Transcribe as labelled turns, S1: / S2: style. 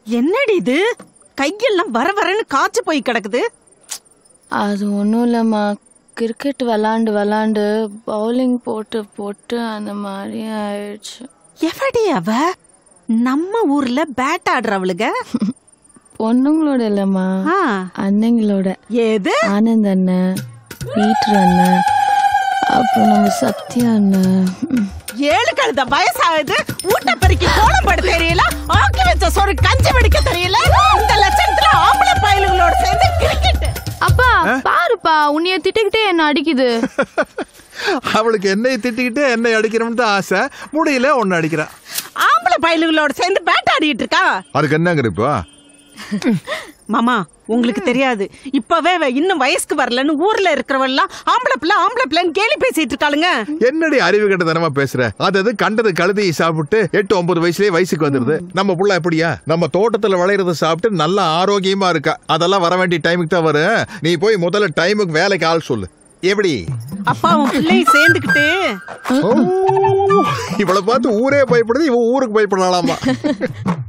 S1: என்னடி இது கையெல்லாம் வர வரன்னு காய்ச்சி போய் கிடக்குது
S2: அது ஒன்றும் இல்லைம்மா கிரிக்கெட் விளாண்டு விளாண்டு பவுலிங் போட்டு போட்டு அந்த மாதிரி ஆயிடுச்சு
S1: எவடி அவ நம்ம ஊர்ல பேட் ஆடுறவளுக
S2: பொண்ணுங்களோட இல்லைம்மா
S1: ஆ,
S2: அண்ணங்களோட
S1: ஏது
S2: ஆனந்த் அண்ணன் பீட்டர் அண்ணன் அப்புறம் நம்ம சத்யா அண்ணன் ம்.
S1: ஏழு கழுத வயசாகுது ஊட்ட பெருக்கி கோலம் போட தெரியல ஆக்கி வச்ச சோறு கஞ்சி வெடிக்க தெரியல இந்த லட்சணத்துல ஆம்பளை பயலுகளோட சேர்ந்து கிரிக்கெட்
S2: அப்பா பாருப்பா உன்னைய திட்டிக்கிட்டே என்ன அடிக்குது
S3: அவளுக்கு என்னை திட்டிக்கிட்டு என்னை அடிக்கணும்னு தான் ஆசை முடியல ஒன்னு அடிக்கிறா
S1: ஆம்பளை பயலுகளோட சேர்ந்து பேட் ஆடிட்டு இருக்கா
S3: அதுக்கு என்னங்கிற இப்போ
S1: மாமா உங்களுக்கு தெரியாது இப்பவே அவ இன்னும் வயசுக்கு வரலன்னு ஊர்ல இருக்கிறவெல்லாம் ஆம்பளை பிள்ளை ஆம்பளை பிள்ளைன்னு கேலி பேசிட்டு இருக்காளுங்க
S3: என்னடி அறிவு கட்டத்தனமா பேசுற அது அது கண்டது கழுதையை சாப்பிட்டு எட்டு ஒன்பது வயசுலயே வயசுக்கு வந்துருது நம்ம புள்ள எப்படியா நம்ம தோட்டத்துல விளையிறத சாப்பிட்டு நல்ல ஆரோக்கியமா இருக்கா அதெல்லாம் வர வேண்டிய டைமுக்கு தான் வரும் நீ போய் முதல்ல டைமுக்கு வேலைக்கு ஆள் சொல்லு எப்படி
S1: அப்பா அவன் பிள்ளையும் சேர்ந்துக்கிட்டு
S3: இவளை பார்த்து ஊரே பயப்படுது இவன் ஊருக்கு பயப்படலாமா